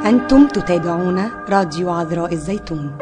أنتم تتابعون راديو عذراء الزيتون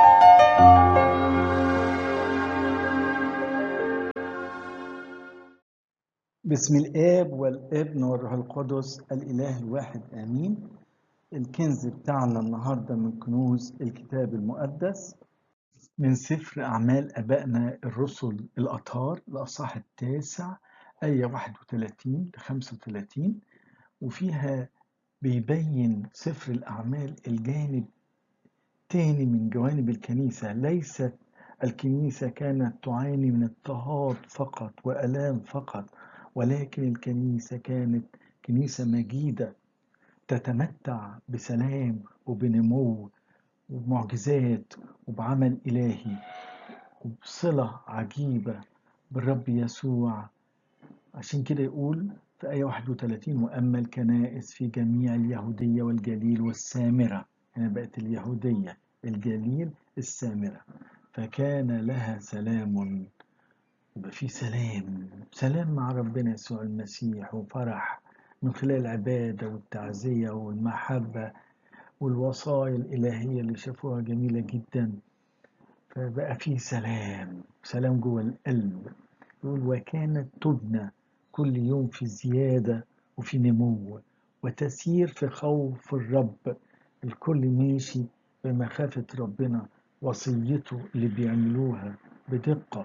بسم الآب والابن والروح القدس الإله الواحد آمين الكنز بتاعنا النهاردة من كنوز الكتاب المقدس من سفر أعمال أبائنا الرسل الأطهار الأصحاح التاسع آية 31 ل 35 وفيها بيبين سفر الأعمال الجانب تاني من جوانب الكنيسة ليست الكنيسة كانت تعاني من اضطهاد فقط وألام فقط ولكن الكنيسة كانت كنيسة مجيدة تتمتع بسلام وبنمو وبمعجزات وبعمل إلهي وبصلة عجيبة بالرب يسوع عشان كده يقول في آية 31 وأما الكنائس في جميع اليهودية والجليل والسامرة هنا بقت اليهودية الجليل السامرة فكان لها سلام يبقى في سلام سلام مع ربنا يسوع المسيح وفرح من خلال العبادة والتعزية والمحبة والوصايا الإلهية اللي شافوها جميلة جدا فبقى في سلام سلام جوه القلب يقول وكانت تبنى كل يوم في زيادة وفي نمو وتسير في خوف الرب الكل ماشي بمخافة ربنا وصيته اللي بيعملوها بدقة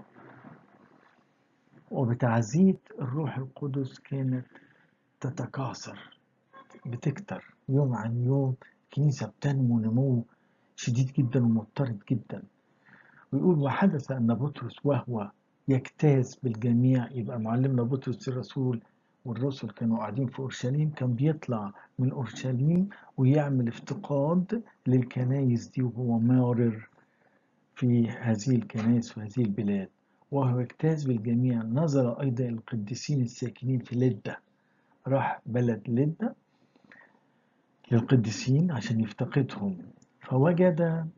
وبتعزية الروح القدس كانت تتكاثر بتكتر يوم عن يوم الكنيسة بتنمو نمو شديد جدا ومضطرد جدا ويقول وحدث أن بطرس وهو يجتاز بالجميع يبقى معلمنا بطرس الرسول والرسل كانوا قاعدين في أورشليم كان بيطلع من أورشليم ويعمل افتقاد للكنايس دي وهو مارر في هذه الكنائس وهذه البلاد وهو يجتاز بالجميع نظر أيضا القديسين الساكنين في لدة راح بلد لدة للقديسين عشان يفتقدهم فوجد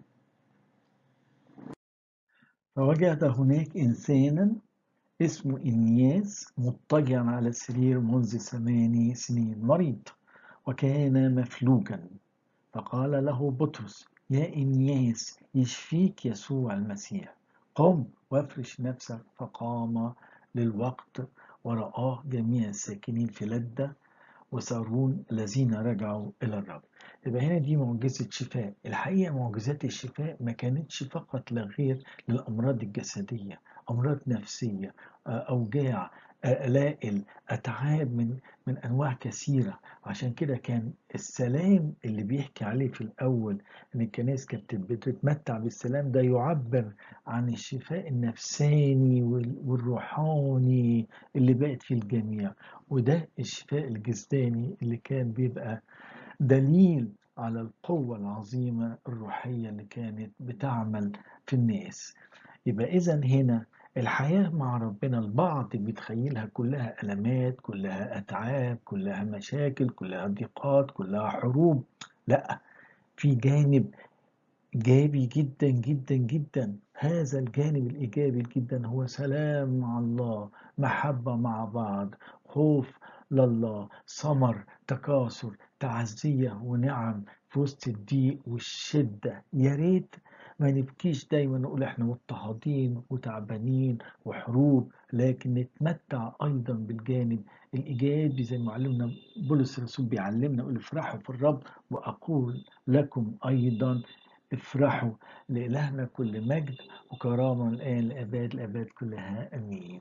فوجد هناك إنسانا اسمه إنياس مضطجعا على السرير منذ ثماني سنين مريض وكان مفلوجا فقال له بطرس يا إنياس يشفيك يسوع المسيح قم وافرش نفسك فقام للوقت ورآه جميع الساكنين في لدة وسارون الذين رجعوا إلى الرب يبقى هنا دي معجزة شفاء الحقيقة معجزات الشفاء ما كانتش فقط لغير للأمراض الجسدية أمراض نفسية أوجاع قلائل أتعاب من من أنواع كثيرة عشان كده كان السلام اللي بيحكي عليه في الأول إن الكنائس كانت بتتمتع بالسلام ده يعبر عن الشفاء النفساني والروحاني اللي بقت في الجميع وده الشفاء الجسداني اللي كان بيبقى دليل على القوة العظيمة الروحية اللي كانت بتعمل في الناس يبقى إذا هنا الحياة مع ربنا البعض بيتخيلها كلها ألمات كلها أتعاب كلها مشاكل كلها ضيقات كلها حروب لا في جانب إيجابي جدا جدا جدا هذا الجانب الإيجابي جدا هو سلام مع الله محبة مع بعض خوف لله ثمر تكاثر تعزية ونعم في وسط الضيق والشدة يا ريت ما نبكيش دايما نقول احنا مضطهدين وتعبانين وحروب لكن نتمتع ايضا بالجانب الايجابي زي ما معلمنا بولس الرسول بيعلمنا يقول افرحوا في الرب واقول لكم ايضا افرحوا لإلهنا كل مجد وكرامة الآن لأباد الأباد كلها أمين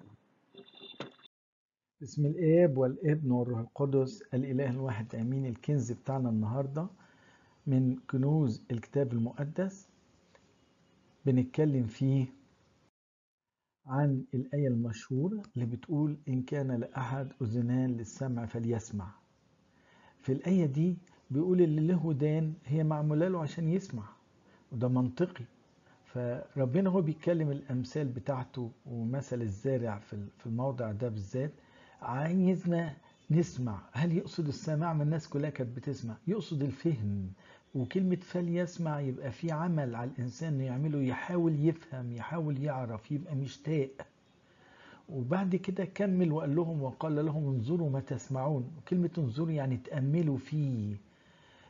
بسم الآب والابن والروح القدس الإله الواحد آمين الكنز بتاعنا النهاردة من كنوز الكتاب المقدس بنتكلم فيه عن الآية المشهورة اللي بتقول إن كان لأحد أذنان للسمع فليسمع في الآية دي بيقول اللي له ودان هي معمولة له عشان يسمع وده منطقي فربنا هو بيتكلم الأمثال بتاعته ومثل الزارع في الموضع ده بالذات عايزنا نسمع هل يقصد السماع من الناس كلها كانت بتسمع يقصد الفهم وكلمة فليسمع يبقى في عمل على الإنسان إنه يعمله يحاول يفهم يحاول يعرف يبقى مشتاق وبعد كده كمل وقال لهم وقال لهم انظروا ما تسمعون وكلمة انظروا يعني تأملوا فيه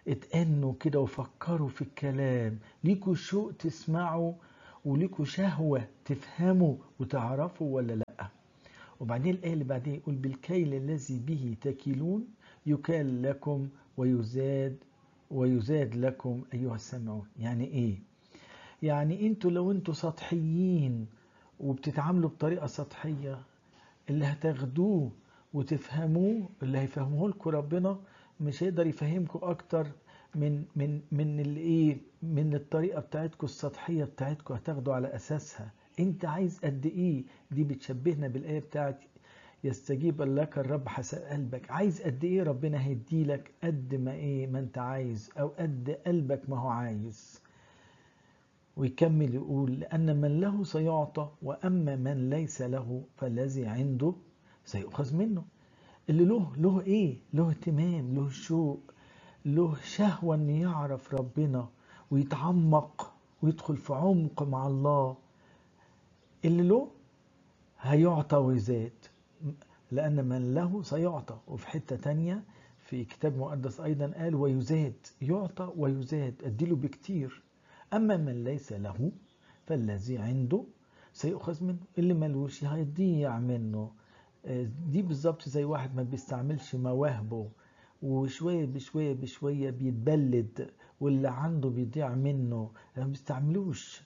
اتأنوا كده وفكروا في الكلام ليكوا شوق تسمعوا وليكوا شهوة تفهموا وتعرفوا ولا لأ وبعدين الآية اللي بعدين يقول بالكيل الذي به تكيلون يكال لكم ويزاد ويزاد لكم أيها السامعون يعني إيه؟ يعني انتوا لو انتوا سطحيين وبتتعاملوا بطريقة سطحية اللي هتاخدوه وتفهموه اللي هيفهموه لكم ربنا مش هيقدر يفهمكم اكتر من من من الايه من الطريقه بتاعتكم السطحيه بتاعتكم هتاخدوا على اساسها انت عايز قد ايه دي بتشبهنا بالايه بتاعت يستجيب لك الرب حسب قلبك عايز قد ايه ربنا هيديلك قد ما ايه ما انت عايز او قد قلبك ما هو عايز ويكمل يقول لأن من له سيعطى وأما من ليس له فالذي عنده سيؤخذ منه اللي له له ايه له اهتمام له شوق له شهوة ان يعرف ربنا ويتعمق ويدخل في عمق مع الله اللي له هيعطى ويزاد لأن من له سيعطى وفي حتة تانية في كتاب مقدس أيضا قال ويزاد يعطى ويزاد أديله بكتير أما من ليس له فالذي عنده سيؤخذ منه اللي ملوش هيضيع منه دي بالظبط زي واحد ما بيستعملش مواهبه وشوية بشوية بشوية بيتبلد واللي عنده بيضيع منه ما بيستعملوش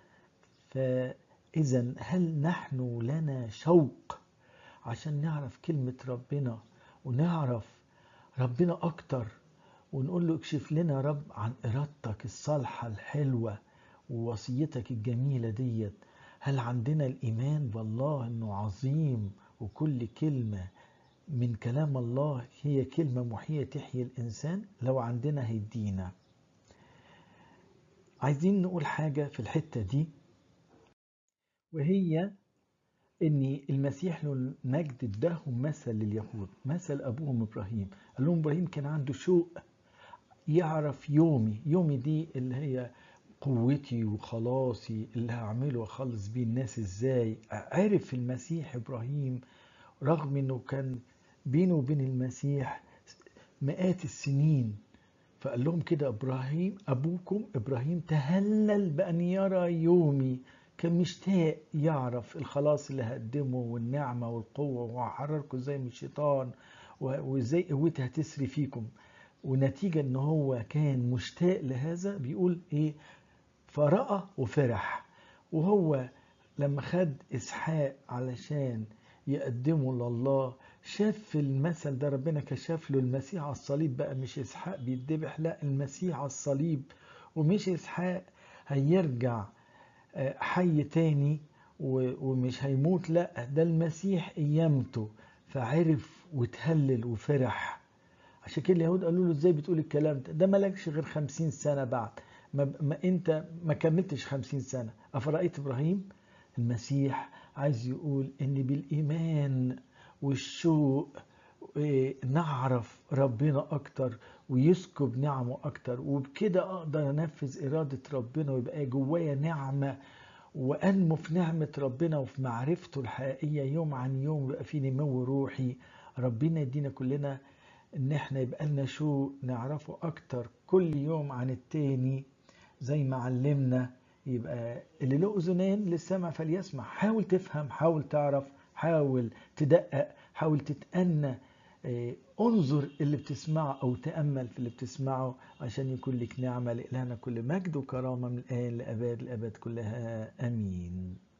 فإذا هل نحن لنا شوق عشان نعرف كلمة ربنا ونعرف ربنا أكتر ونقول له اكشف لنا رب عن إرادتك الصالحة الحلوة ووصيتك الجميلة ديت هل عندنا الإيمان بالله أنه عظيم وكل كلمة من كلام الله هي كلمة محية تحيي الإنسان لو عندنا هيدينا عايزين نقول حاجة في الحتة دي وهي ان المسيح له المجد اداهم مثل لليهود مثل ابوهم ابراهيم قال لهم ابراهيم كان عنده شوق يعرف يومي يومي دي اللي هي قوتي وخلاصي اللي هعمله واخلص بيه الناس ازاي عرف المسيح ابراهيم رغم انه كان بينه وبين المسيح مئات السنين فقال لهم كده ابراهيم ابوكم ابراهيم تهلل بان يرى يومي كان مشتاق يعرف الخلاص اللي هقدمه والنعمة والقوة وهحرركم ازاي من الشيطان وازاي قوتي هتسري فيكم ونتيجة ان هو كان مشتاق لهذا بيقول ايه فرأى وفرح وهو لما خد اسحاق علشان يقدمه لله شاف في المثل ده ربنا كشف له المسيح على الصليب بقى مش اسحاق بيتذبح لا المسيح على الصليب ومش اسحاق هيرجع حي تاني ومش هيموت لا ده المسيح قيامته فعرف وتهلل وفرح عشان كده اليهود قالوا له ازاي بتقول الكلام ده ده مالكش غير خمسين سنة بعد ما, ما انت ما كملتش خمسين سنة افرأيت ابراهيم المسيح عايز يقول ان بالايمان والشوق نعرف ربنا اكتر ويسكب نعمه اكتر وبكده اقدر انفذ اراده ربنا ويبقى جوايا نعمه وانمو في نعمه ربنا وفي معرفته الحقيقيه يوم عن يوم يبقى في نمو روحي ربنا يدينا كلنا ان احنا يبقى لنا شو نعرفه اكتر كل يوم عن التاني زي ما علمنا يبقى اللي له اذنين للسمع فليسمع حاول تفهم حاول تعرف حاول تدقق حاول تتأنى انظر اللي بتسمعه او تأمل في اللي بتسمعه عشان يكون لك نعمة لإلهنا كل مجد وكرامة من الآن لأباد الأبد كلها أمين